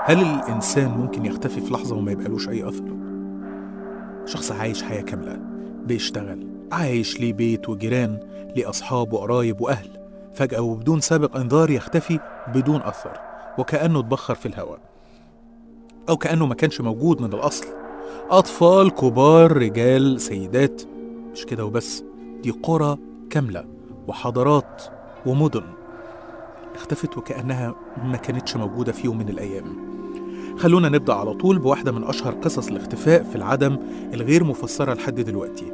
هل الإنسان ممكن يختفي في لحظة وما يبقالوش أي أثر؟ شخص عايش حياة كاملة بيشتغل عايش ليه بيت وجيران ليه أصحاب وقرايب وأهل فجأة وبدون سابق إنذار يختفي بدون أثر وكأنه اتبخر في الهواء أو كأنه ما كانش موجود من الأصل أطفال كبار رجال سيدات مش كده وبس دي قرى كاملة وحضارات ومدن اختفت وكأنها ما كانتش موجودة في يوم من الأيام خلونا نبدأ على طول بواحدة من أشهر قصص الاختفاء في العدم الغير مفسرة لحد دلوقتي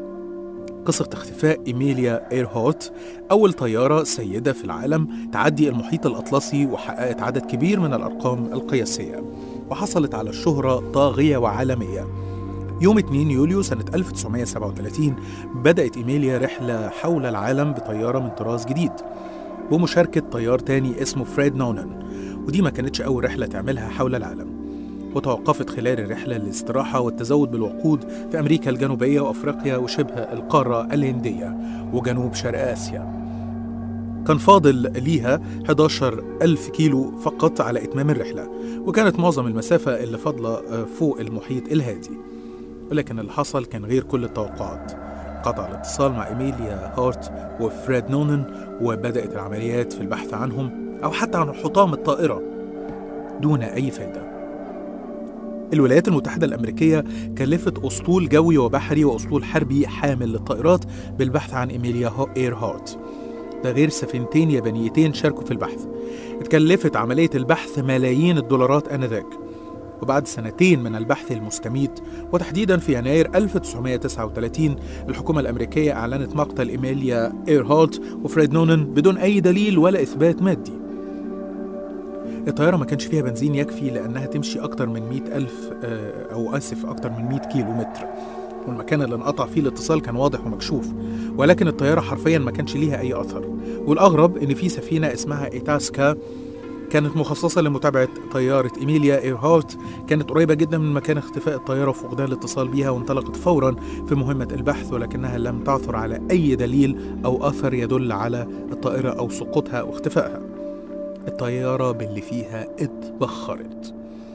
قصة اختفاء إيميليا إيرهوت أول طيارة سيدة في العالم تعدي المحيط الأطلسي وحققت عدد كبير من الأرقام القياسية وحصلت على الشهرة طاغية وعالمية يوم 2 يوليو سنة 1937 بدأت إيميليا رحلة حول العالم بطيارة من طراز جديد بمشاركة طيار تاني اسمه فريد نونن ودي ما كانتش أول رحلة تعملها حول العالم وتوقفت خلال الرحلة للاستراحة والتزود بالوقود في أمريكا الجنوبية وأفريقيا وشبه القارة الهندية وجنوب شرق آسيا كان فاضل ليها 11 ألف كيلو فقط على إتمام الرحلة وكانت معظم المسافة اللي فاضلة فوق المحيط الهادي ولكن اللي حصل كان غير كل التوقعات قطع الاتصال مع إيميليا هارت وفريد نونن وبدأت العمليات في البحث عنهم أو حتى عن حطام الطائرة دون أي فايدة الولايات المتحدة الأمريكية كلفت أسطول جوي وبحري وأسطول حربي حامل للطائرات بالبحث عن إيميليا إير هارت ده غير سفينتين يابانيتين شاركوا في البحث اتكلفت عملية البحث ملايين الدولارات آنذاك وبعد سنتين من البحث المستميت وتحديدا في يناير 1939 الحكومة الأمريكية أعلنت مقتل إيميليا إيرهولت وفريد نونن بدون أي دليل ولا إثبات مادي الطيارة ما كانش فيها بنزين يكفي لأنها تمشي أكتر من 100 ألف أو آسف أكتر من 100 كيلو متر والمكان اللي انقطع فيه الاتصال كان واضح ومكشوف ولكن الطيارة حرفيا ما كانش ليها أي أثر والأغرب إن في سفينة اسمها إيتاسكا كانت مخصصة لمتابعة طيارة إيميليا إيرهارت كانت قريبة جدا من مكان اختفاء الطيارة وفقدان الاتصال بها وانطلقت فورا في مهمة البحث ولكنها لم تعثر على أي دليل أو أثر يدل على الطائرة أو سقوطها أو اختفائها الطيارة باللي فيها اتبخرت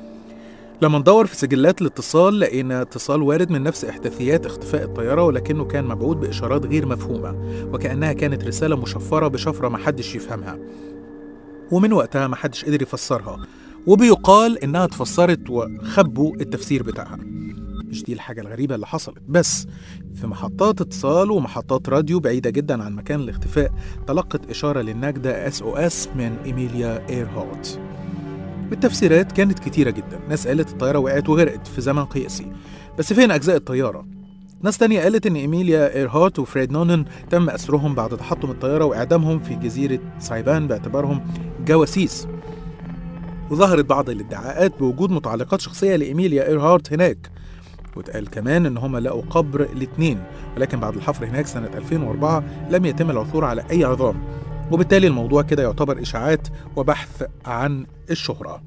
لما ندور في سجلات الاتصال لقينا اتصال وارد من نفس احداثيات اختفاء الطيارة ولكنه كان مبعوث بإشارات غير مفهومة وكأنها كانت رسالة مشفرة بشفرة محدش يفهمها ومن وقتها محدش قدر يفسرها وبيقال إنها اتفسرت وخبوا التفسير بتاعها مش دي الحاجة الغريبة اللي حصلت بس في محطات اتصال ومحطات راديو بعيدة جدا عن مكان الاختفاء تلقت إشارة للنجدة اس او اس من إيميليا إيرهوت التفسيرات كانت كتيرة جدا ناس قالت الطيارة وقعت وغرقت في زمن قياسي بس فين أجزاء الطيارة؟ ناس تانية قالت إن إيميليا إيرهارت وفريد نونن تم أسرهم بعد تحطم الطيارة وإعدامهم في جزيرة سايبان باعتبارهم جواسيس وظهرت بعض الادعاءات بوجود متعلقات شخصية لإيميليا إيرهارت هناك واتقال كمان إن هم لقوا قبر الاتنين ولكن بعد الحفر هناك سنة 2004 لم يتم العثور على أي عظام وبالتالي الموضوع كده يعتبر إشاعات وبحث عن الشهرة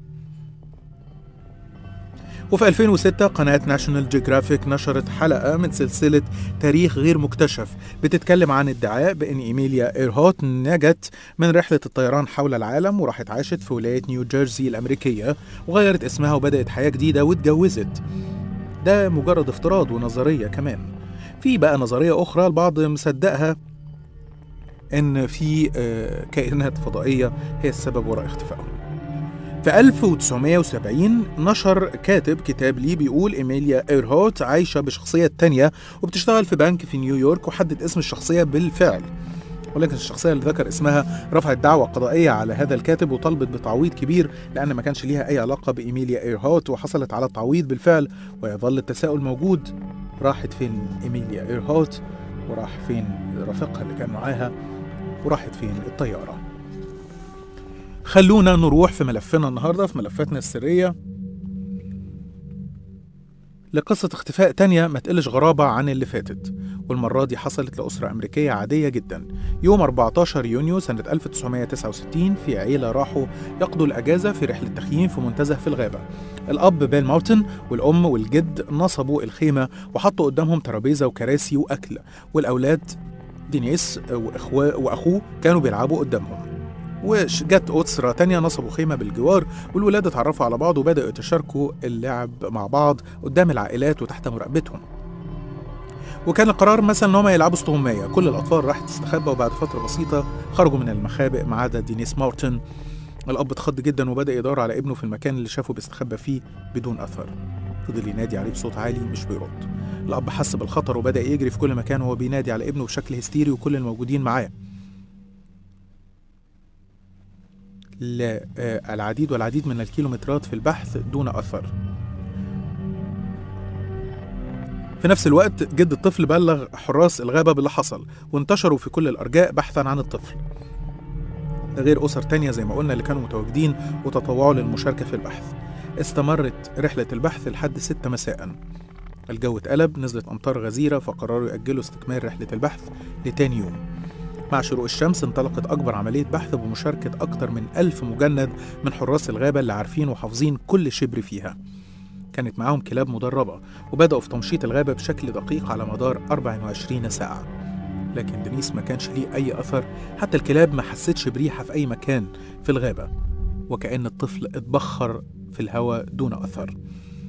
وفي 2006 قناة ناشونال جيوغرافيك نشرت حلقة من سلسلة تاريخ غير مكتشف بتتكلم عن ادعاء بأن إيميليا إيرهوت نجت من رحلة الطيران حول العالم وراحت عاشت في ولاية نيو جيرسي الأمريكية وغيرت اسمها وبدأت حياة جديدة واتجوزت ده مجرد افتراض ونظرية كمان في بقى نظرية أخرى البعض مصدقها إن في كائنات فضائية هي السبب وراء اختفائهم في 1970 نشر كاتب كتاب ليه بيقول إيميليا إيرهوت عايشة بشخصية تانية وبتشتغل في بنك في نيويورك وحدد اسم الشخصية بالفعل ولكن الشخصية اللي ذكر اسمها رفعت دعوى قضائية على هذا الكاتب وطلبت بتعويض كبير لأن ما كانش ليها أي علاقة بإيميليا إيرهوت وحصلت على التعويض بالفعل ويظل التساؤل موجود راحت فين إيميليا إيرهوت وراح فين رفيقها اللي كان معاها وراحت فين الطيارة خلونا نروح في ملفنا النهاردة في ملفاتنا السرية لقصة اختفاء تانية ما تقلش غرابة عن اللي فاتت والمرة دي حصلت لأسرة أمريكية عادية جدا يوم 14 يونيو سنة 1969 في عيلة راحوا يقضوا الأجازة في رحلة تخييم في منتزه في الغابة الأب بيل مارتن والأم والجد نصبوا الخيمة وحطوا قدامهم ترابيزة وكراسي وأكل والأولاد دينيس وإخوة وأخوه كانوا بيلعبوا قدامهم وجت أسرة تانية نصبوا خيمة بالجوار والولاد اتعرفوا على بعض وبدأوا يتشاركوا اللعب مع بعض قدام العائلات وتحت مراقبتهم وكان القرار مثلا ان هم يلعبوا استغمايه كل الاطفال راحت تستخبى وبعد فتره بسيطه خرجوا من المخابئ ما عدا دينيس مارتن الاب اتخض جدا وبدا يدور على ابنه في المكان اللي شافه بيستخبى فيه بدون اثر فضل ينادي عليه بصوت عالي مش بيرد الاب حس بالخطر وبدا يجري في كل مكان وهو بينادي على ابنه بشكل هستيري وكل الموجودين معاه العديد والعديد من الكيلومترات في البحث دون اثر في نفس الوقت جد الطفل بلغ حراس الغابة باللي حصل وانتشروا في كل الأرجاء بحثا عن الطفل ده غير أسر تانية زي ما قلنا اللي كانوا متواجدين وتطوعوا للمشاركة في البحث استمرت رحلة البحث لحد ستة مساء الجو اتقلب نزلت أمطار غزيرة فقرروا يأجلوا استكمال رحلة البحث لتاني يوم مع شروق الشمس انطلقت أكبر عملية بحث بمشاركة أكتر من ألف مجند من حراس الغابة اللي عارفين وحافظين كل شبر فيها كانت معاهم كلاب مدربة وبدأوا في تمشيط الغابة بشكل دقيق على مدار 24 ساعة لكن دينيس ما كانش ليه أي أثر حتى الكلاب ما حستش بريحة في أي مكان في الغابة وكأن الطفل اتبخر في الهواء دون أثر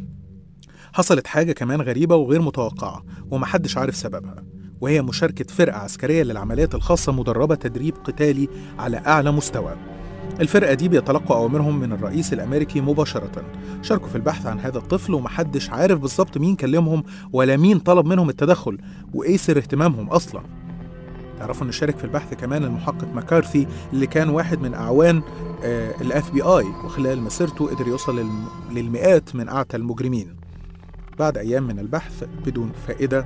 حصلت حاجة كمان غريبة وغير متوقعة ومحدش عارف سببها وهي مشاركة فرقة عسكرية للعمليات الخاصة مدربة تدريب قتالي على أعلى مستوى الفرقة دي بيتلقوا أوامرهم من الرئيس الأمريكي مباشرة شاركوا في البحث عن هذا الطفل ومحدش عارف بالظبط مين كلمهم ولا مين طلب منهم التدخل وإيه سر اهتمامهم أصلا تعرفوا ان شارك في البحث كمان المحقق مكارثي اللي كان واحد من اعوان الاف بي اي وخلال مسيرته قدر يوصل للمئات من اعتى المجرمين بعد ايام من البحث بدون فائده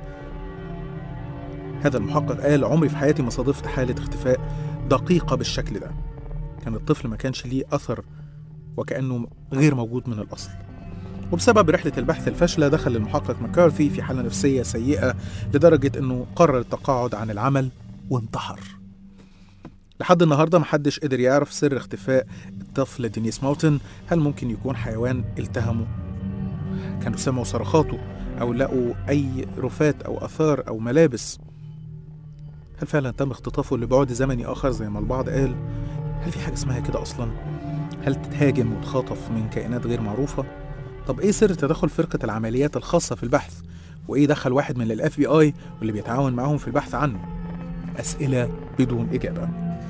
هذا المحقق قال عمري في حياتي ما صادفت حاله اختفاء دقيقه بالشكل ده كان الطفل ما كانش ليه أثر وكأنه غير موجود من الأصل وبسبب رحلة البحث الفاشلة دخل المحقق مكارثي في حالة نفسية سيئة لدرجة أنه قرر التقاعد عن العمل وانتحر لحد النهارده محدش قدر يعرف سر اختفاء الطفل دينيس مارتن هل ممكن يكون حيوان التهمه كانوا سمعوا صرخاته أو لقوا أي رفات أو آثار أو ملابس هل فعلا تم اختطافه لبعد زمني آخر زي ما البعض قال هل في حاجة اسمها كده أصلا؟ هل تتهاجم وتخاطف من كائنات غير معروفة؟ طب إيه سر تدخل فرقة العمليات الخاصة في البحث؟ وإيه دخل واحد من الاف بي اي واللي بيتعاون معاهم في البحث عنه؟ أسئلة بدون إجابة.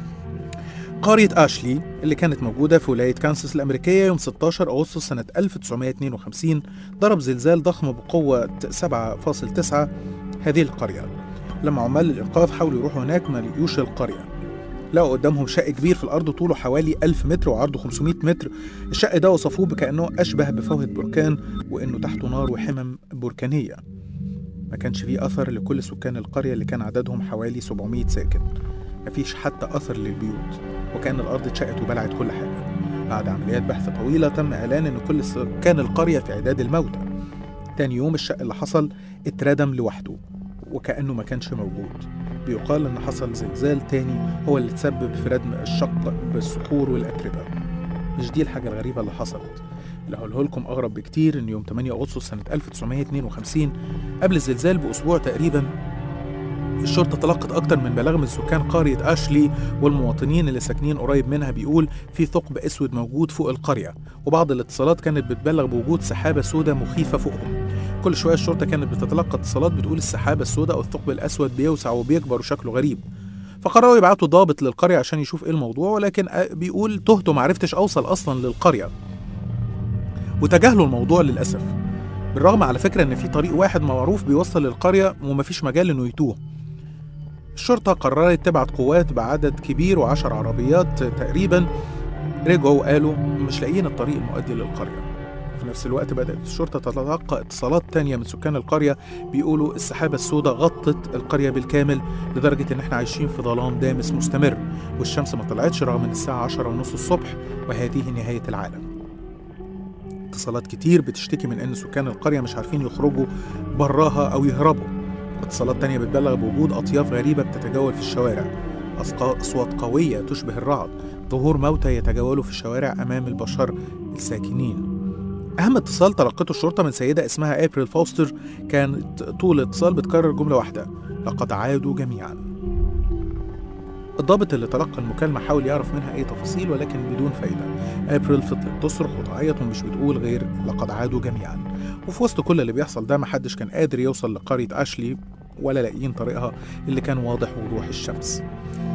قرية أشلي اللي كانت موجودة في ولاية كانساس الأمريكية يوم 16 أغسطس سنة 1952 ضرب زلزال ضخم بقوة 7.9 هذه القرية لما عمال الإنقاذ حاولوا يروحوا هناك ما لقيوش القرية لقوا قدامهم شق كبير في الأرض طوله حوالي 1000 متر وعرضه 500 متر الشق ده وصفوه بكأنه أشبه بفوهة بركان وإنه تحته نار وحمم بركانية ما كانش فيه أثر لكل سكان القرية اللي كان عددهم حوالي 700 ساكن مفيش حتى أثر للبيوت وكأن الأرض اتشقت وبلعت كل حاجة بعد عمليات بحث طويلة تم إعلان إن كل سكان القرية في إعداد الموتى تاني يوم الشق اللي حصل اتردم لوحده وكأنه ما كانش موجود بيقال إن حصل زلزال تاني هو اللي تسبب في ردم الشق بالصخور والأتربة مش دي الحاجة الغريبة اللي حصلت اللي هقوله لكم أغرب بكتير إن يوم 8 أغسطس سنة 1952 قبل الزلزال بأسبوع تقريبا الشرطة تلقت أكتر من بلاغ من سكان قرية أشلي والمواطنين اللي ساكنين قريب منها بيقول في ثقب أسود موجود فوق القرية وبعض الاتصالات كانت بتبلغ بوجود سحابة سوداء مخيفة فوقهم كل شوية الشرطة كانت بتتلقى اتصالات بتقول السحابة السوداء أو الثقب الأسود بيوسع وبيكبر وشكله غريب فقرروا يبعتوا ضابط للقرية عشان يشوف ايه الموضوع ولكن بيقول تهت ومعرفتش أوصل أصلا للقرية وتجاهلوا الموضوع للأسف بالرغم على فكرة إن في طريق واحد معروف بيوصل للقرية ومفيش مجال إنه يتوه الشرطة قررت تبعت قوات بعدد كبير وعشر عربيات تقريبا رجعوا وقالوا مش لاقيين الطريق المؤدي للقرية في نفس الوقت بدأت الشرطة تتلقى اتصالات تانية من سكان القرية بيقولوا السحابة السوداء غطت القرية بالكامل لدرجة إن إحنا عايشين في ظلام دامس مستمر والشمس ما طلعتش رغم إن الساعة عشرة ونص الصبح وهذه نهاية العالم اتصالات كتير بتشتكي من إن سكان القرية مش عارفين يخرجوا براها أو يهربوا اتصالات تانية بتبلغ بوجود أطياف غريبة بتتجول في الشوارع أصوات قوية تشبه الرعد ظهور موتى يتجولوا في الشوارع أمام البشر الساكنين أهم اتصال تلقته الشرطة من سيدة اسمها أبريل فوستر كانت طول الاتصال بتكرر جملة واحدة لقد عادوا جميعا الضابط اللي تلقى المكالمة حاول يعرف منها أي تفاصيل ولكن بدون فايدة أبريل فضلت تصرخ وتعيط ومش بتقول غير لقد عادوا جميعا وفي وسط كل اللي بيحصل ده محدش كان قادر يوصل لقرية أشلي ولا لاقيين طريقها اللي كان واضح وضوح الشمس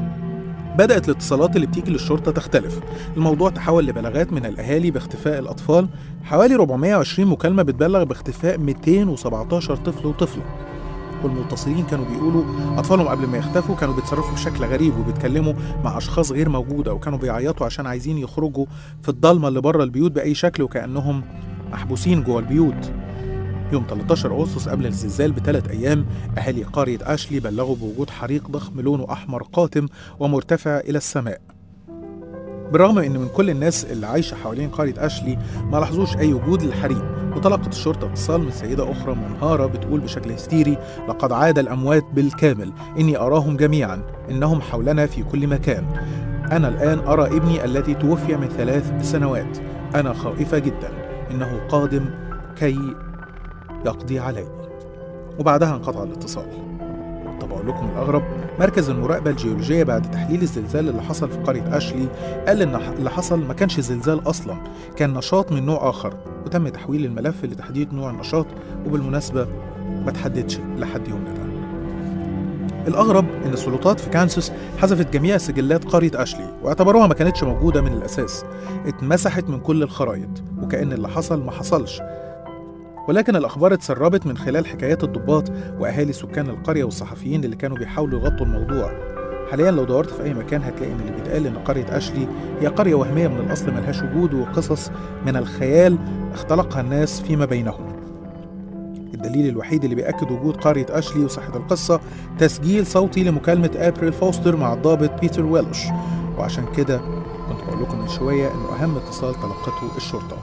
بدأت الاتصالات اللي بتيجي للشرطة تختلف الموضوع تحول لبلاغات من الأهالي باختفاء الأطفال حوالي 420 مكالمة بتبلغ باختفاء 217 طفل وطفلة والمتصلين كانوا بيقولوا أطفالهم قبل ما يختفوا كانوا بيتصرفوا بشكل غريب وبيتكلموا مع أشخاص غير موجودة وكانوا بيعيطوا عشان عايزين يخرجوا في الضلمة اللي بره البيوت بأي شكل وكأنهم محبوسين جوه البيوت يوم 13 أغسطس قبل الزلزال بثلاث أيام أهالي قرية أشلي بلغوا بوجود حريق ضخم لونه أحمر قاتم ومرتفع إلى السماء بالرغم ان من كل الناس اللي عايشه حوالين قريه اشلي ما لاحظوش اي وجود للحريق وتلقت الشرطه اتصال من سيده اخرى منهاره بتقول بشكل هستيري لقد عاد الاموات بالكامل اني اراهم جميعا انهم حولنا في كل مكان انا الان ارى ابني الذي توفي من ثلاث سنوات انا خائفه جدا انه قادم كي يقضي علي وبعدها انقطع الاتصال طب اقول لكم الاغرب مركز المراقبه الجيولوجيه بعد تحليل الزلزال اللي حصل في قريه اشلي قال ان اللي حصل ما كانش زلزال اصلا كان نشاط من نوع اخر وتم تحويل الملف لتحديد نوع النشاط وبالمناسبه ما تحددش لحد يومنا ده الأغرب إن السلطات في كانساس حذفت جميع سجلات قرية أشلي واعتبروها ما كانتش موجودة من الأساس اتمسحت من كل الخرايط وكأن اللي حصل ما حصلش ولكن الأخبار اتسربت من خلال حكايات الضباط وأهالي سكان القرية والصحفيين اللي كانوا بيحاولوا يغطوا الموضوع حاليا لو دورت في أي مكان هتلاقي إن اللي بيتقال إن قرية أشلي هي قرية وهمية من الأصل ملهاش وجود وقصص من الخيال اختلقها الناس فيما بينهم الدليل الوحيد اللي بيأكد وجود قرية أشلي وصحة القصة تسجيل صوتي لمكالمة أبريل فوستر مع الضابط بيتر ويلش وعشان كده كنت بقول لكم من شوية إنه أهم اتصال تلقته الشرطة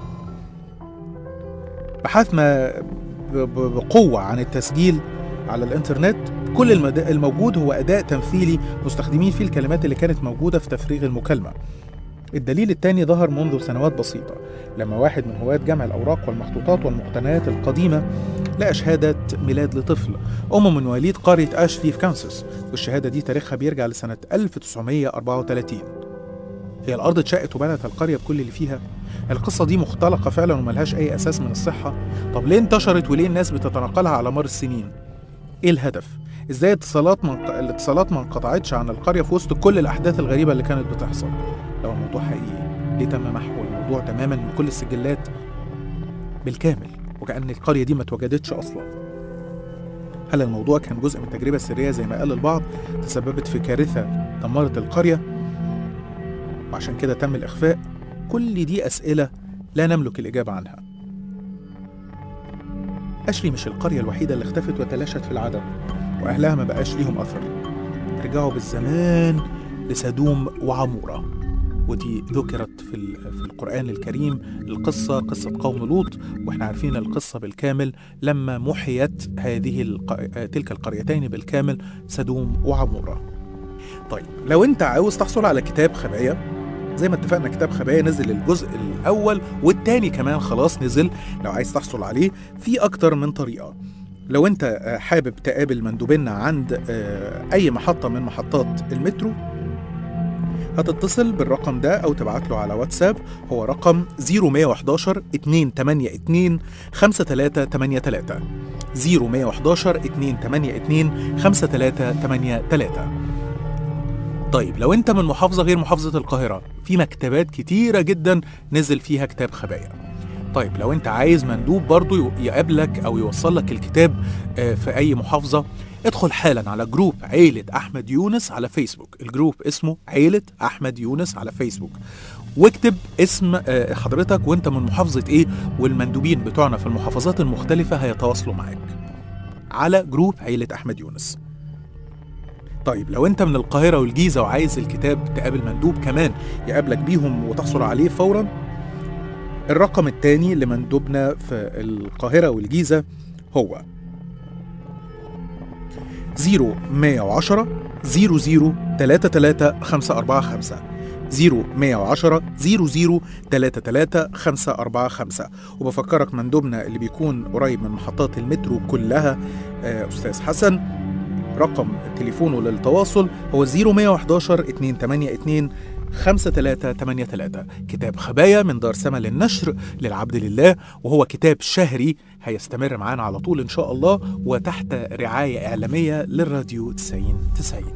بحثنا بقوة عن التسجيل على الإنترنت كل المد... الموجود هو أداء تمثيلي مستخدمين فيه الكلمات اللي كانت موجودة في تفريغ المكالمة الدليل الثاني ظهر منذ سنوات بسيطة لما واحد من هواة جمع الأوراق والمخطوطات والمقتنيات القديمة لقى شهادة ميلاد لطفل أم من مواليد قرية أشلي في كانساس والشهادة دي تاريخها بيرجع لسنة 1934 هي الأرض اتشقت وبنت القرية بكل اللي فيها القصة دي مختلقة فعلا وملهاش أي أساس من الصحة طب ليه انتشرت وليه الناس بتتناقلها على مر السنين إيه الهدف؟ إزاي اتصالات من... الاتصالات ما انقطعتش عن القرية في وسط كل الأحداث الغريبة اللي كانت بتحصل لو الموضوع حقيقي ليه تم محو الموضوع تماما من كل السجلات بالكامل وكأن القرية دي ما اتوجدتش أصلا هل الموضوع كان جزء من تجربة سرية زي ما قال البعض تسببت في كارثة دمرت القرية وعشان كده تم الإخفاء كل دي أسئلة لا نملك الإجابة عنها أشلي مش القرية الوحيدة اللي اختفت وتلاشت في العدم وأهلها ما بقاش ليهم أثر رجعوا بالزمان لسدوم وعمورة ودي ذكرت في في القرآن الكريم القصة قصة قوم لوط واحنا عارفين القصة بالكامل لما محيت هذه الق... تلك القريتين بالكامل سدوم وعمورة. طيب لو انت عاوز تحصل على كتاب خبايا زي ما اتفقنا كتاب خبايا نزل الجزء الاول والتاني كمان خلاص نزل لو عايز تحصل عليه في اكتر من طريقه لو انت حابب تقابل مندوبينا عند اي محطه من محطات المترو هتتصل بالرقم ده او تبعت له على واتساب هو رقم 0111 282 5383 0111 282 5383 طيب لو انت من محافظة غير محافظة القاهرة في مكتبات كتيرة جدا نزل فيها كتاب خبايا طيب لو انت عايز مندوب برضو يقابلك او يوصل لك الكتاب في اي محافظة ادخل حالا على جروب عيلة أحمد يونس على فيسبوك الجروب اسمه عيلة أحمد يونس على فيسبوك واكتب اسم حضرتك وانت من محافظة ايه والمندوبين بتوعنا في المحافظات المختلفة هيتواصلوا معاك على جروب عيلة أحمد يونس طيب لو انت من القاهرة والجيزة وعايز الكتاب تقابل مندوب كمان يقابلك بيهم وتحصل عليه فورا الرقم الثاني لمندوبنا في القاهرة والجيزة هو 0110 00 33 545 0110 00 33 545 وبفكرك مندوبنا اللي بيكون قريب من محطات المترو كلها أستاذ حسن رقم تليفونه للتواصل هو 0111 282 5383 كتاب خبايا من دار سما للنشر للعبد لله وهو كتاب شهري هيستمر معانا على طول إن شاء الله وتحت رعاية إعلامية للراديو 90 90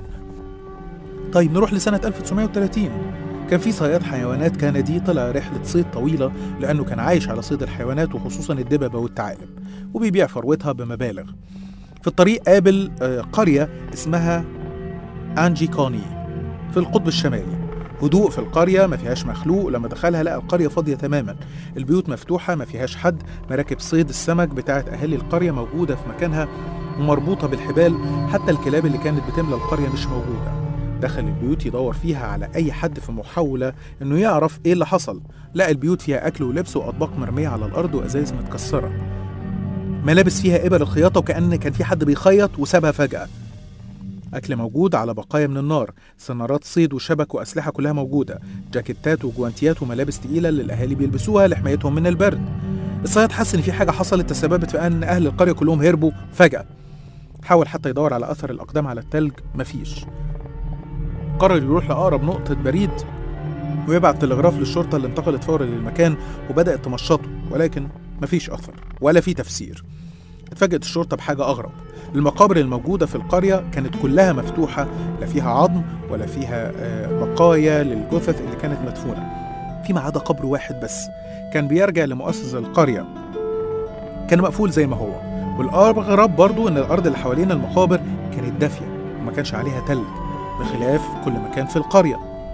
طيب نروح لسنة 1930 كان في صياد حيوانات كندي طلع رحلة صيد طويلة لأنه كان عايش على صيد الحيوانات وخصوصا الدببة والثعالب وبيبيع فروتها بمبالغ في الطريق قابل آه، قرية اسمها أنجي كوني في القطب الشمالي هدوء في القرية ما فيهاش مخلوق لما دخلها لقى القرية فاضية تماما البيوت مفتوحة ما فيهاش حد مراكب صيد السمك بتاعت أهالي القرية موجودة في مكانها ومربوطة بالحبال حتى الكلاب اللي كانت بتملى القرية مش موجودة دخل البيوت يدور فيها على أي حد في محاولة إنه يعرف إيه اللي حصل لقى البيوت فيها أكل ولبس وأطباق مرمية على الأرض وأزايز متكسرة ملابس فيها إبر الخياطة وكأن كان في حد بيخيط وسابها فجأة أكل موجود على بقايا من النار سنارات صيد وشبك وأسلحة كلها موجودة جاكيتات وجوانتيات وملابس تقيلة اللي الأهالي بيلبسوها لحمايتهم من البرد الصياد حس إن في حاجة حصلت تسببت في أن أهل القرية كلهم هربوا فجأة حاول حتى يدور على أثر الأقدام على التلج مفيش قرر يروح لأقرب نقطة بريد ويبعت تلغراف للشرطة اللي انتقلت فورا للمكان وبدأت تمشطه ولكن مفيش أثر ولا في تفسير اتفاجئت الشرطة بحاجة أغرب المقابر الموجودة في القرية كانت كلها مفتوحة لا فيها عظم ولا فيها آه، بقايا للجثث اللي كانت مدفونة فيما عدا قبر واحد بس كان بيرجع لمؤسس القرية كان مقفول زي ما هو والأغرب برضو إن الأرض اللي حوالين المقابر كانت دافية وما كانش عليها تلج بخلاف كل مكان في القرية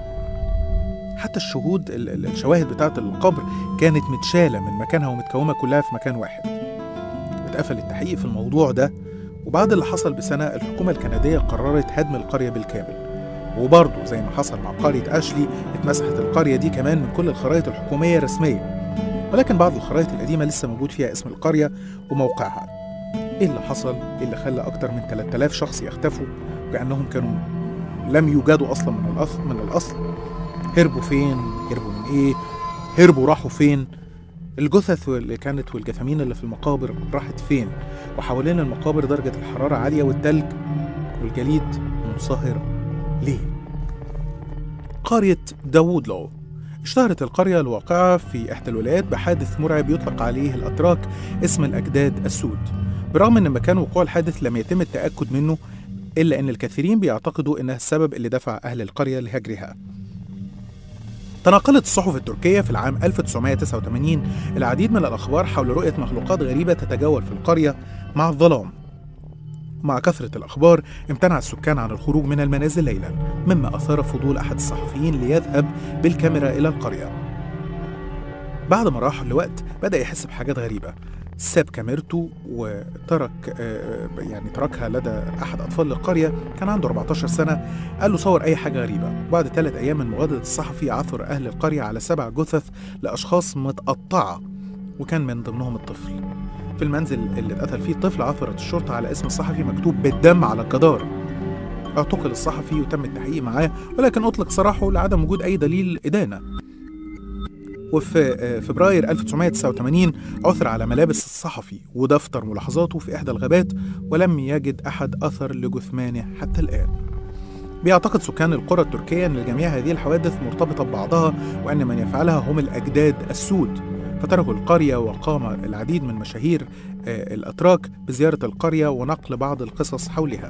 حتى الشهود ال- ال- الشواهد بتاعة القبر كانت متشالة من مكانها ومتكومة كلها في مكان واحد اتقفل التحقيق في الموضوع ده وبعد اللي حصل بسنة الحكومة الكندية قررت هدم القرية بالكامل وبرضه زي ما حصل مع قرية أشلي اتمسحت القرية دي كمان من كل الخرائط الحكومية الرسمية ولكن بعض الخرائط القديمة لسه موجود فيها اسم القرية وموقعها ايه اللي حصل؟ ايه اللي خلى أكتر من 3000 شخص يختفوا وكأنهم كانوا لم يوجدوا أصلا من الأصل من الأصل هربوا فين؟ هربوا من ايه؟ هربوا راحوا فين؟ الجثث اللي كانت والجثامين اللي في المقابر راحت فين؟ وحوالين المقابر درجة الحرارة عالية والتلج والجليد منصهر ليه؟ قرية داوود لو اشتهرت القرية الواقعة في إحدى الولايات بحادث مرعب يطلق عليه الأتراك اسم الأجداد السود برغم أن مكان وقوع الحادث لم يتم التأكد منه إلا أن الكثيرين بيعتقدوا أنها السبب اللي دفع أهل القرية لهجرها تناقلت الصحف التركية في العام 1989 العديد من الأخبار حول رؤية مخلوقات غريبة تتجول في القرية مع الظلام مع كثرة الأخبار امتنع السكان عن الخروج من المنازل ليلا مما أثار فضول أحد الصحفيين ليذهب بالكاميرا إلى القرية بعد ما راح لوقت بدأ يحس بحاجات غريبة ساب كاميرته وترك آه، يعني تركها لدى أحد أطفال القرية كان عنده 14 سنة قال له صور أي حاجة غريبة بعد ثلاث أيام من مغادرة الصحفي عثر أهل القرية على سبع جثث لأشخاص متقطعة وكان من ضمنهم الطفل في المنزل اللي اتقتل فيه الطفل عثرت الشرطة على اسم الصحفي مكتوب بالدم على الجدار اعتقل الصحفي وتم التحقيق معاه ولكن أطلق سراحه لعدم وجود أي دليل إدانة وفي آه، فبراير 1989 عثر على ملابس الصحفي ودفتر ملاحظاته في إحدى الغابات ولم يجد أحد أثر لجثمانه حتى الآن بيعتقد سكان القرى التركية أن جميع هذه الحوادث مرتبطة ببعضها وأن من يفعلها هم الأجداد السود فتركوا القرية وقام العديد من مشاهير آه، الأتراك بزيارة القرية ونقل بعض القصص حولها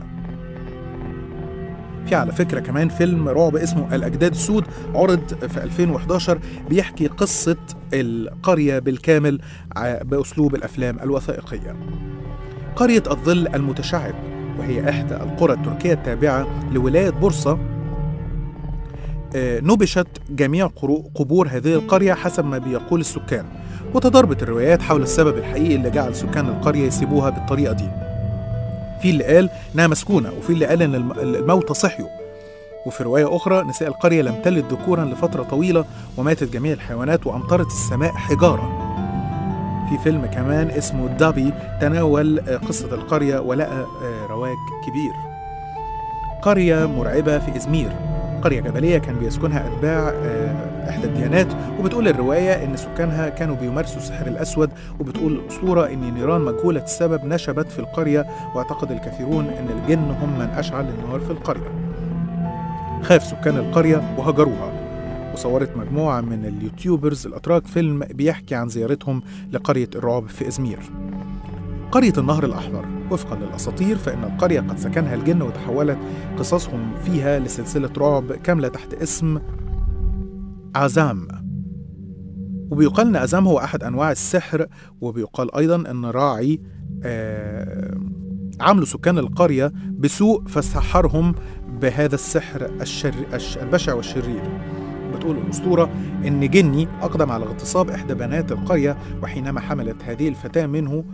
في على فكرة كمان فيلم رعب اسمه الأجداد السود عرض في 2011 بيحكي قصة القرية بالكامل ع- بأسلوب الأفلام الوثائقية قرية الظل المتشعب وهي إحدى القرى التركية التابعة لولاية بورصة آه، نبشت جميع قرو- قبور هذه القرية حسب ما بيقول السكان وتضاربت الروايات حول السبب الحقيقي اللي جعل سكان القرية يسيبوها بالطريقة دي في اللي قال إنها مسكونة وفي اللي قال إن الم- الموتى صحيوا وفي رواية أخرى نساء القرية لم تلد ذكورا لفترة طويلة وماتت جميع الحيوانات وأمطرت السماء حجارة في فيلم كمان اسمه دابي تناول آه، قصة القرية ولقى آه، رواج كبير قرية مرعبة في إزمير قرية جبلية كان بيسكنها أتباع آه، إحدى الديانات وبتقول الرواية إن سكانها كانوا بيمارسوا السحر الأسود وبتقول الأسطورة إن نيران مجهولة السبب نشبت في القرية واعتقد الكثيرون إن الجن هم من أشعل النار في القرية خاف سكان القرية وهجروها وصورت مجموعة من اليوتيوبرز الأتراك فيلم بيحكي عن زيارتهم لقرية الرعب في إزمير قرية النهر الأحمر وفقا للأساطير فإن القرية قد سكنها الجن وتحولت قصصهم فيها لسلسلة رعب كاملة تحت اسم عزام وبيقال إن عزام هو أحد أنواع السحر وبيقال أيضا أن راعي آه عاملوا سكان القرية بسوء فسحرهم بهذا السحر الشر الش- البشع والشرير بتقول الأسطورة إن جني أقدم على اغتصاب إحدى بنات القرية وحينما حملت هذه الفتاة منه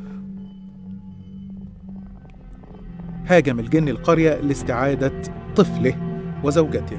هاجم الجن القرية لاستعادة طفله وزوجته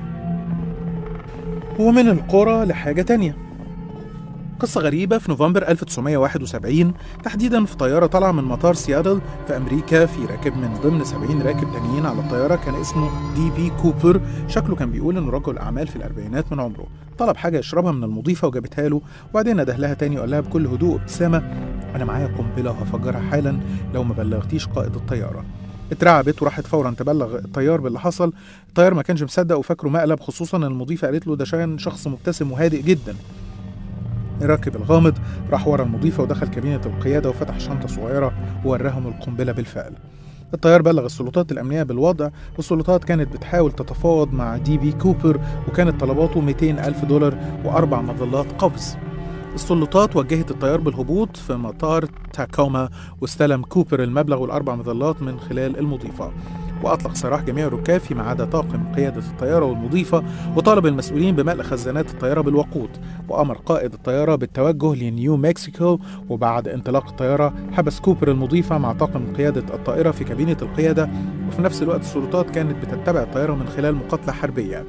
ومن القرى لحاجة تانية قصة غريبة في نوفمبر 1971 تحديدا في طيارة طالعة من مطار سياتل في أمريكا في راكب من ضمن 70 راكب تانيين على الطيارة كان اسمه دي بي كوبر شكله كان بيقول إنه رجل أعمال في الأربعينات من عمره طلب حاجة يشربها من المضيفة وجابتها له وبعدين نده لها تاني وقال لها بكل هدوء وابتسامة أنا معايا قنبلة وهفجرها حالا لو ما بلغتيش قائد الطيارة اترعبت وراحت فورا تبلغ الطيار باللي حصل الطيار ما كانش مصدق وفاكره مقلب خصوصا ان المضيفه قالت له ده شان شخص مبتسم وهادئ جدا الراكب الغامض راح ورا المضيفه ودخل كابينه القياده وفتح شنطه صغيره ووراهم القنبله بالفعل الطيار بلغ السلطات الأمنية بالوضع والسلطات كانت بتحاول تتفاوض مع دي بي كوبر وكانت طلباته 200 ألف دولار وأربع مظلات قفز السلطات وجهت الطيار بالهبوط في مطار تاكوما واستلم كوبر المبلغ والأربع مظلات من خلال المضيفة وأطلق سراح جميع الركاب فيما عدا طاقم قيادة الطيارة والمضيفة وطالب المسؤولين بملء خزانات الطيارة بالوقود وأمر قائد الطيارة بالتوجه لنيو مكسيكو وبعد انطلاق الطيارة حبس كوبر المضيفة مع طاقم قيادة الطائرة في كابينة القيادة وفي نفس الوقت السلطات كانت بتتبع الطيارة من خلال مقاتلة حربية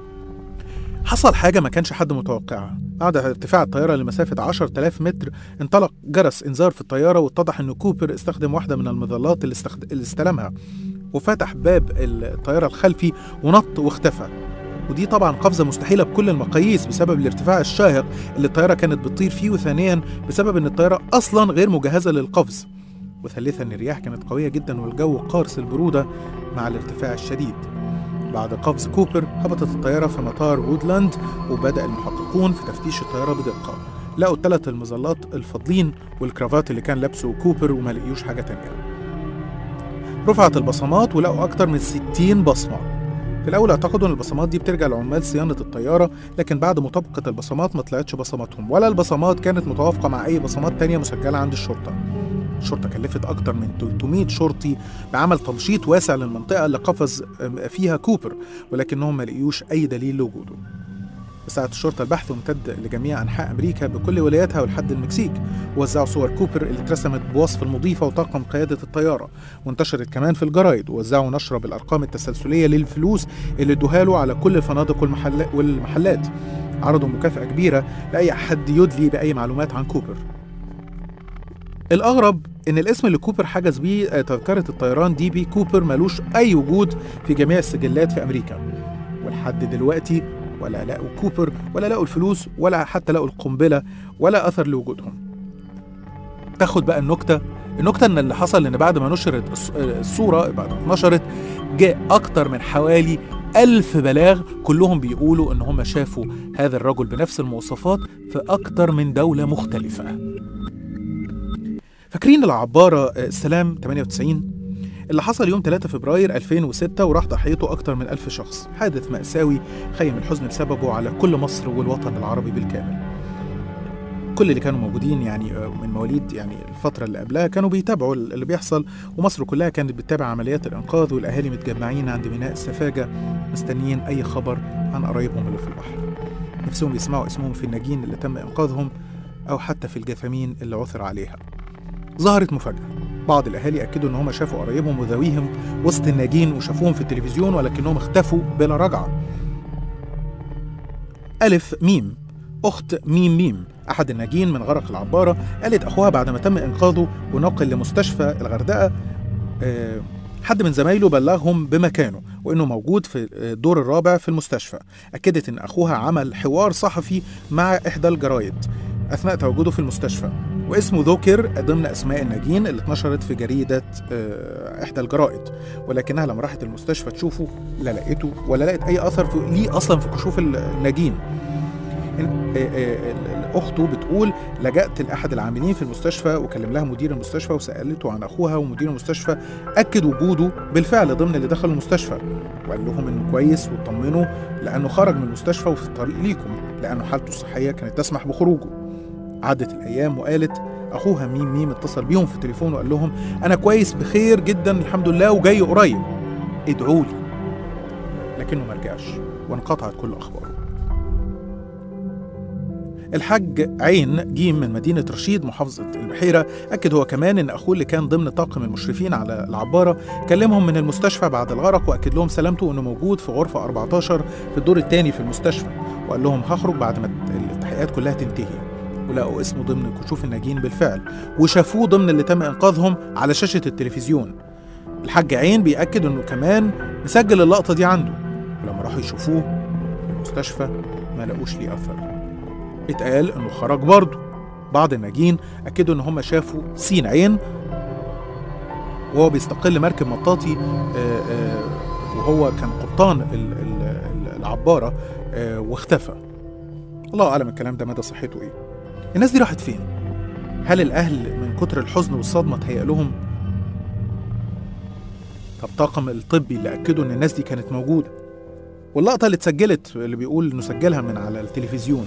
حصل حاجة ما كانش حد متوقعها بعد ارتفاع الطيارة لمسافة 10000 متر انطلق جرس إنذار في الطيارة واتضح إن كوبر استخدم واحدة من المظلات اللي, استخد... اللي استلمها وفتح باب الطيارة الخلفي ونط واختفى ودي طبعا قفزة مستحيلة بكل المقاييس بسبب الارتفاع الشاهق اللي الطيارة كانت بتطير فيه وثانيا بسبب إن الطيارة أصلا غير مجهزة للقفز وثالثا الرياح كانت قوية جدا والجو قارس البرودة مع الارتفاع الشديد بعد قفز كوبر هبطت الطيارة في مطار وودلاند وبدأ المحققون في تفتيش الطيارة بدقة لقوا الثلاث المظلات الفاضلين والكرافات اللي كان لابسه كوبر وما لقيوش حاجة تانية رفعت البصمات ولقوا أكتر من 60 بصمة في الأول اعتقدوا إن البصمات دي بترجع لعمال صيانة الطيارة لكن بعد مطابقة البصمات ما طلعتش بصماتهم ولا البصمات كانت متوافقة مع أي بصمات تانية مسجلة عند الشرطة الشرطة كلفت أكتر من 300 شرطي بعمل تمشيط واسع للمنطقة اللي قفز فيها كوبر ولكنهم ما لقيوش أي دليل لوجوده ساعة الشرطة البحث امتد لجميع أنحاء أمريكا بكل ولاياتها ولحد المكسيك ووزعوا صور كوبر اللي اترسمت بوصف المضيفة وطاقم قيادة الطيارة وانتشرت كمان في الجرايد ووزعوا نشرة بالأرقام التسلسلية للفلوس اللي ادوها له على كل الفنادق والمحل... والمحلات عرضوا مكافأة كبيرة لأي حد يدلي بأي معلومات عن كوبر الأغرب إن الاسم اللي كوبر حجز بيه تذكرة الطيران دي بي كوبر ملوش أي وجود في جميع السجلات في أمريكا ولحد دلوقتي ولا لقوا كوبر ولا لقوا الفلوس ولا حتى لقوا القنبلة ولا أثر لوجودهم تاخد بقى النكتة النكتة إن اللي حصل إن بعد ما نشرت الصورة بعد ما اتنشرت جاء أكتر من حوالي ألف بلاغ كلهم بيقولوا إن هم شافوا هذا الرجل بنفس المواصفات في أكتر من دولة مختلفة فاكرين العبارة السلام 98 اللي حصل يوم 3 فبراير 2006 وراح ضحيته أكتر من ألف شخص حادث مأساوي خيم الحزن بسببه على كل مصر والوطن العربي بالكامل كل اللي كانوا موجودين يعني من مواليد يعني الفترة اللي قبلها كانوا بيتابعوا اللي بيحصل ومصر كلها كانت بتتابع عمليات الإنقاذ والأهالي متجمعين عند ميناء السفاجة مستنيين أي خبر عن قرايبهم اللي في البحر نفسهم يسمعوا اسمهم في الناجين اللي تم إنقاذهم أو حتى في الجثامين اللي عثر عليها ظهرت مفاجأة بعض الأهالي أكدوا إن هم شافوا قرايبهم وذويهم وسط الناجين وشافوهم في التلفزيون ولكنهم اختفوا بلا رجعة ألف ميم أخت ميم ميم أحد الناجين من غرق العبارة قالت أخوها بعد ما تم إنقاذه ونقل لمستشفى الغردقة آه حد من زمايله بلغهم بمكانه وانه موجود في الدور الرابع في المستشفى اكدت ان اخوها عمل حوار صحفي مع احدى الجرايد اثناء تواجده في المستشفى واسمه ذكر ضمن اسماء الناجين اللي اتنشرت في جريده آه، احدى الجرائد ولكنها لما راحت المستشفى تشوفه لا لقيته ولا لقت اي اثر في ليه اصلا في كشوف الناجين إن- آه، آه، ال- اخته بتقول لجأت لاحد العاملين في المستشفى وكلم لها مدير المستشفى وسالته عن اخوها ومدير المستشفى اكد وجوده بالفعل ضمن اللي دخلوا المستشفى وقال لهم انه كويس واطمنوا لانه خرج من المستشفى وفي الطريق ليكم لانه حالته الصحيه كانت تسمح بخروجه عدت الايام وقالت اخوها ميم ميم اتصل بيهم في التليفون وقال لهم انا كويس بخير جدا الحمد لله وجاي قريب ادعوا لي لكنه ما رجعش وانقطعت كل اخباره الحاج عين جيم من مدينة رشيد محافظة البحيرة أكد هو كمان إن أخوه اللي كان ضمن طاقم المشرفين على العبارة كلمهم من المستشفى بعد الغرق وأكد لهم سلامته إنه موجود في غرفة 14 في الدور الثاني في المستشفى وقال لهم هخرج بعد ما التحقيقات كلها تنتهي ولقوا اسمه ضمن كشوف الناجين بالفعل وشافوه ضمن اللي تم إنقاذهم على شاشة التلفزيون الحاج عين بيأكد إنه كمان مسجل اللقطة دي عنده ولما راحوا يشوفوه في المستشفى ما لقوش ليه أثر اتقال انه خرج برضه بعض الناجين اكدوا ان هم شافوا سين عين وهو بيستقل مركب مطاطي آه، آه، وهو كان قبطان ال- ال- ال- العباره آه، واختفى الله اعلم الكلام ده مدى صحته ايه الناس دي راحت فين هل الاهل من كتر الحزن والصدمه تهيأ لهم طب طاقم الطبي اللي اكدوا ان الناس دي كانت موجوده واللقطه اللي اتسجلت اللي بيقول انه سجلها من على التلفزيون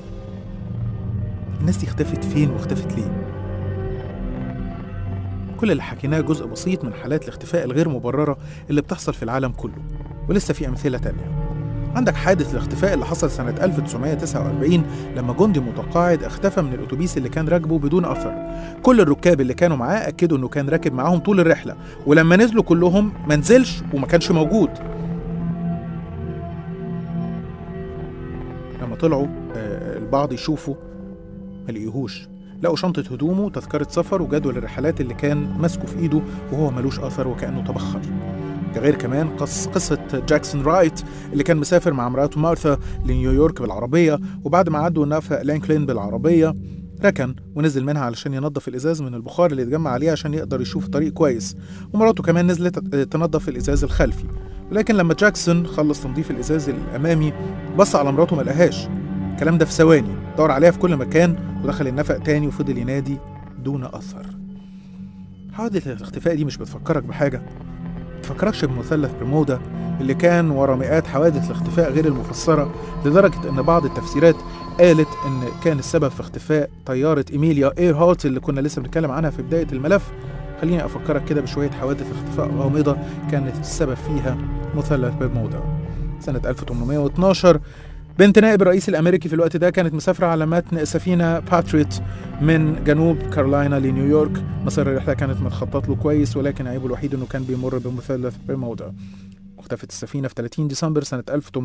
الناس دي اختفت فين واختفت ليه كل اللي حكيناه جزء بسيط من حالات الاختفاء الغير مبررة اللي بتحصل في العالم كله ولسه في أمثلة تانية عندك حادث الاختفاء اللي حصل سنة 1949 لما جندي متقاعد اختفى من الأتوبيس اللي كان راكبه بدون أثر كل الركاب اللي كانوا معاه أكدوا إنه كان راكب معاهم طول الرحلة ولما نزلوا كلهم ما نزلش وما كانش موجود لما طلعوا آه، البعض يشوفوا ما لقيهوش لقوا شنطة هدومه وتذكرة سفر وجدول الرحلات اللي كان ماسكه في ايده وهو ملوش اثر وكأنه تبخر ده غير كمان قص قصة جاكسون رايت اللي كان مسافر مع مراته مارثا لنيويورك بالعربية وبعد ما عدوا نفق لانكلين بالعربية ركن ونزل منها علشان ينظف الازاز من البخار اللي اتجمع عليه عشان يقدر يشوف الطريق كويس ومراته كمان نزلت تنظف الازاز الخلفي ولكن لما جاكسون خلص تنظيف الازاز الامامي بص على مراته ما لقاهاش الكلام ده في ثواني دور عليها في كل مكان ودخل النفق تاني وفضل ينادي دون أثر حادثة الاختفاء دي مش بتفكرك بحاجة بتفكركش بمثلث برمودا اللي كان ورا مئات حوادث الاختفاء غير المفسرة لدرجة إن بعض التفسيرات قالت إن كان السبب في اختفاء طيارة إيميليا إير هارت اللي كنا لسه بنتكلم عنها في بداية الملف خليني أفكرك كده بشوية حوادث اختفاء غامضة كانت السبب فيها مثلث برمودا سنة 1812 بنت نائب الرئيس الامريكي في الوقت ده كانت مسافره على متن سفينه باتريوت من جنوب كارولاينا لنيويورك مسار الرحله كانت متخطط له كويس ولكن عيبه الوحيد انه كان بيمر بمثلث برمودا واختفت السفينه في 30 ديسمبر سنه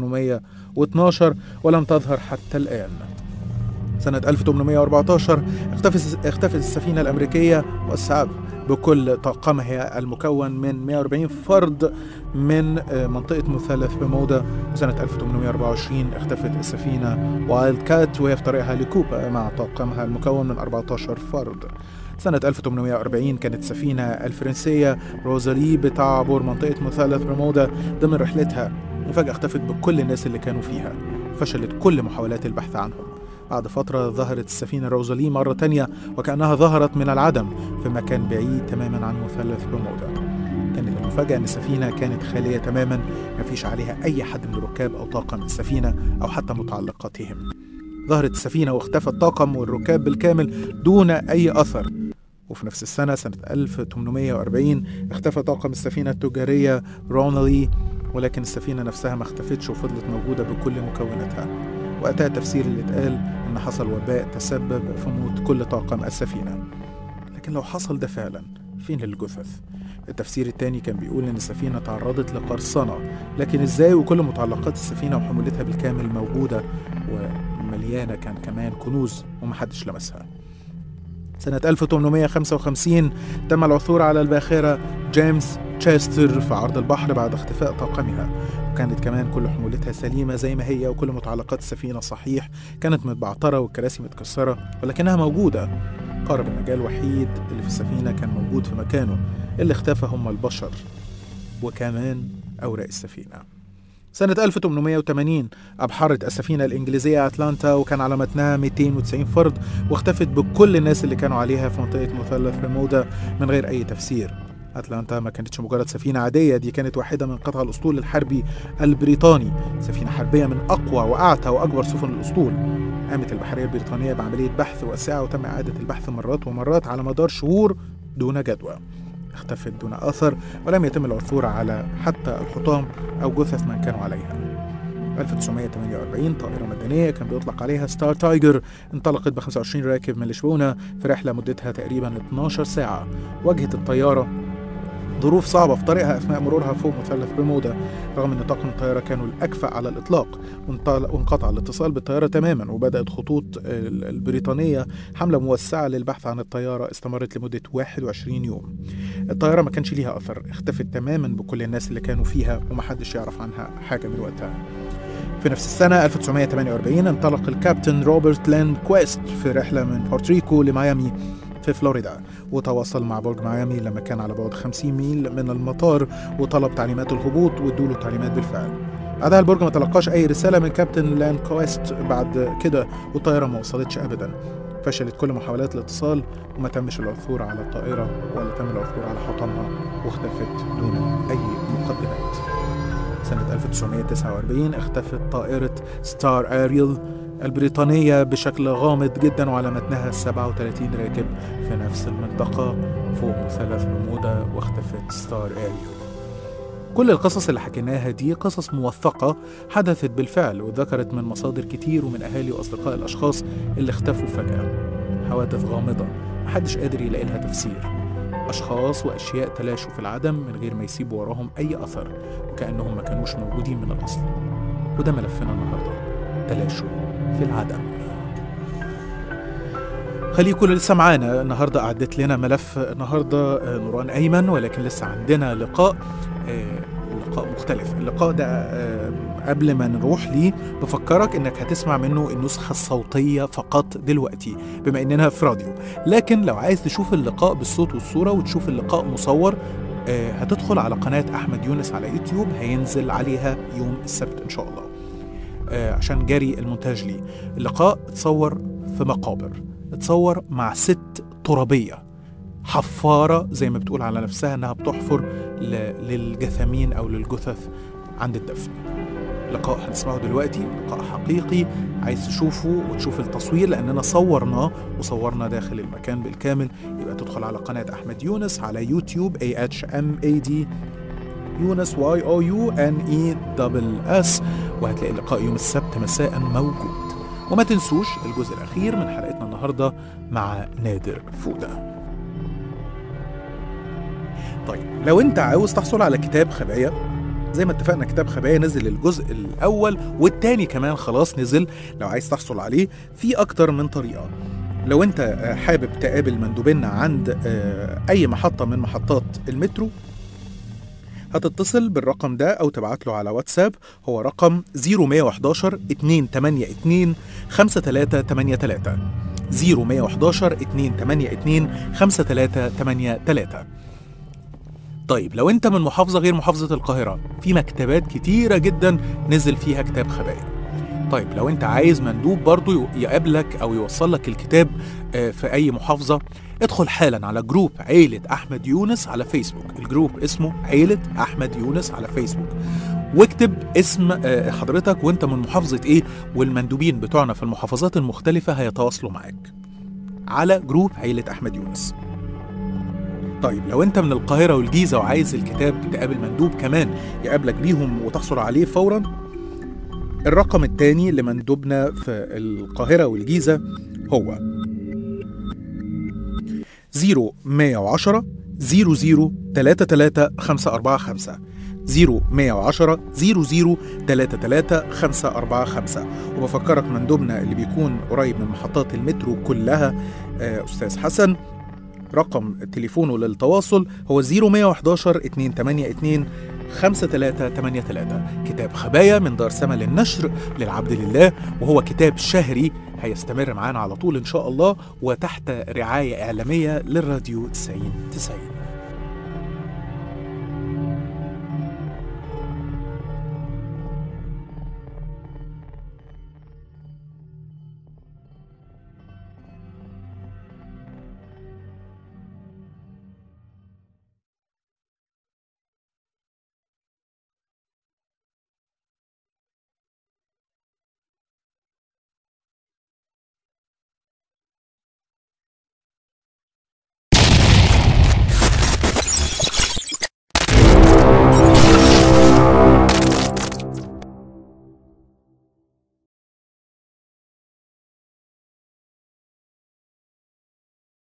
1812 ولم تظهر حتى الان سنة 1814 اختفت اختفت السفينة الأمريكية والسعب بكل طاقمها المكون من 140 فرد من آه، منطقة مثلث برمودا وسنة 1824 اختفت السفينة وايلد كات وهي في طريقها لكوبا مع طاقمها المكون من 14 فرد سنة 1840 كانت السفينة الفرنسية روزالي بتعبر منطقة مثلث برمودا ضمن رحلتها وفجأة اختفت بكل الناس اللي كانوا فيها فشلت كل محاولات البحث عنهم بعد فترة ظهرت السفينة روزالي مرة تانية وكأنها ظهرت من العدم في مكان بعيد تماما عن مثلث برمودا كانت المفاجأة أن السفينة كانت خالية تماما مفيش عليها أي حد من الركاب أو طاقم السفينة أو حتى متعلقاتهم ظهرت السفينة واختفى الطاقم والركاب بالكامل دون أي أثر وفي نفس السنة سنة 1840 اختفى طاقم السفينة التجارية رونالي ولكن السفينة نفسها ما اختفتش وفضلت موجودة بكل مكوناتها وقتها التفسير اللي اتقال إن حصل وباء تسبب في موت كل طاقم السفينة لكن لو حصل ده فعلا فين الجثث؟ التفسير التاني كان بيقول إن السفينة تعرضت لقرصنة لكن إزاي وكل متعلقات السفينة وحمولتها بالكامل موجودة ومليانة كان كمان كنوز ومحدش لمسها سنة 1855 تم العثور على الباخرة جيمس تشاستر في عرض البحر بعد اختفاء طاقمها وكانت كمان كل حمولتها سليمة زي ما هي وكل متعلقات السفينة صحيح كانت متبعترة والكراسي متكسرة ولكنها موجودة قارب النجاة الوحيد اللي في السفينة كان موجود في مكانه اللي اختفى هم البشر وكمان أوراق السفينة سنة 1880 أبحرت السفينة الإنجليزية أتلانتا وكان على متنها 290 فرد واختفت بكل الناس اللي كانوا عليها في منطقة مثلث برمودا من غير أي تفسير أتلانتا ما كانتش مجرد سفينة عادية دي كانت واحدة من قطع الأسطول الحربي البريطاني سفينة حربية من أقوى وأعتى وأكبر سفن الأسطول قامت البحرية البريطانية بعملية بحث واسعة وتم إعادة البحث مرات ومرات على مدار شهور دون جدوى اختفت دون أثر ولم يتم العثور على حتى الحطام أو جثث من كانوا عليها 1948 طائرة مدنية كان بيطلق عليها ستار تايجر انطلقت ب 25 راكب من لشبونة في رحلة مدتها تقريبا 12 ساعة واجهت الطيارة ظروف صعبة في طريقها أثناء مرورها فوق مثلث برمودا رغم أن طاقم الطيارة كانوا الأكفأ على الإطلاق وانقطع الاتصال بالطيارة تماما وبدأت خطوط البريطانية حملة موسعة للبحث عن الطيارة استمرت لمدة 21 يوم الطيارة ما كانش ليها أثر اختفت تماما بكل الناس اللي كانوا فيها ومحدش يعرف عنها حاجة من وقتها في نفس السنة 1948 انطلق الكابتن روبرت لاند كويست في رحلة من بورتريكو لميامي في فلوريدا وتواصل مع برج ميامي لما كان على بعد 50 ميل من المطار وطلب تعليمات الهبوط وادوا له التعليمات بالفعل بعدها البرج ما تلقاش اي رساله من كابتن لان كويست بعد كده والطياره ما وصلتش ابدا فشلت كل محاولات الاتصال وما تمش العثور على الطائرة ولا تم العثور على حطامها واختفت دون أي مقدمات سنة 1949 اختفت طائرة ستار أريل البريطانية بشكل غامض جدا وعلى متنها 37 راكب في نفس المنطقة فوق مثلث برمودا واختفت ستار أريل كل القصص اللي حكيناها دي قصص موثقة حدثت بالفعل وذكرت من مصادر كتير ومن أهالي وأصدقاء الأشخاص اللي اختفوا فجأة حوادث غامضة محدش قادر يلاقي لها تفسير أشخاص وأشياء تلاشوا في العدم من غير ما يسيبوا وراهم أي أثر وكأنهم ما كانوش موجودين من الأصل وده ملفنا النهاردة تلاشوا في العدم خليكم لسه معانا النهارده أعدت لنا ملف النهارده نوران أيمن ولكن لسه عندنا لقاء لقاء مختلف اللقاء ده قبل ما نروح ليه بفكرك انك هتسمع منه النسخة الصوتية فقط دلوقتي بما اننا في راديو لكن لو عايز تشوف اللقاء بالصوت والصورة وتشوف اللقاء مصور هتدخل على قناة أحمد يونس على يوتيوب هينزل عليها يوم السبت إن شاء الله عشان جاري المونتاج ليه اللقاء اتصور في مقابر اتصور مع ست ترابية حفارة زي ما بتقول على نفسها انها بتحفر للجثامين او للجثث عند الدفن لقاء هنسمعه دلوقتي لقاء حقيقي عايز تشوفه وتشوف التصوير لاننا صورناه وصورنا داخل المكان بالكامل يبقى تدخل على قناة احمد يونس على يوتيوب A H M A D يونس واي او يو ان اي دبل اس وهتلاقي اللقاء يوم السبت مساء موجود وما تنسوش الجزء الاخير من حلقتنا النهارده مع نادر فوده طيب لو انت عاوز تحصل على كتاب خبايا زي ما اتفقنا كتاب خبايا نزل الجزء الاول والتاني كمان خلاص نزل لو عايز تحصل عليه في اكتر من طريقه لو انت حابب تقابل مندوبينا عند اي محطه من محطات المترو هتتصل بالرقم ده او تبعت له على واتساب هو رقم 0111 282 5383 0111 282 5383 طيب لو انت من محافظة غير محافظة القاهرة في مكتبات كتيرة جدا نزل فيها كتاب خبايا طيب لو انت عايز مندوب برضو يقابلك او يوصل لك الكتاب في اي محافظة ادخل حالا على جروب عيلة احمد يونس على فيسبوك الجروب اسمه عيلة احمد يونس على فيسبوك واكتب اسم حضرتك وانت من محافظة ايه والمندوبين بتوعنا في المحافظات المختلفة هيتواصلوا معاك على جروب عيلة احمد يونس طيب لو انت من القاهرة والجيزة وعايز الكتاب تقابل مندوب كمان يقابلك بيهم وتحصل عليه فورا الرقم الثاني لمندوبنا في القاهرة والجيزة هو 0110 00 33 545 0110 00 33 545 وبفكرك مندوبنا اللي بيكون قريب من محطات المترو كلها أستاذ حسن رقم تليفونه للتواصل هو 0111 282 5383 كتاب خبايا من دار سما للنشر للعبد لله وهو كتاب شهري هيستمر معانا على طول إن شاء الله وتحت رعاية إعلامية للراديو 90 90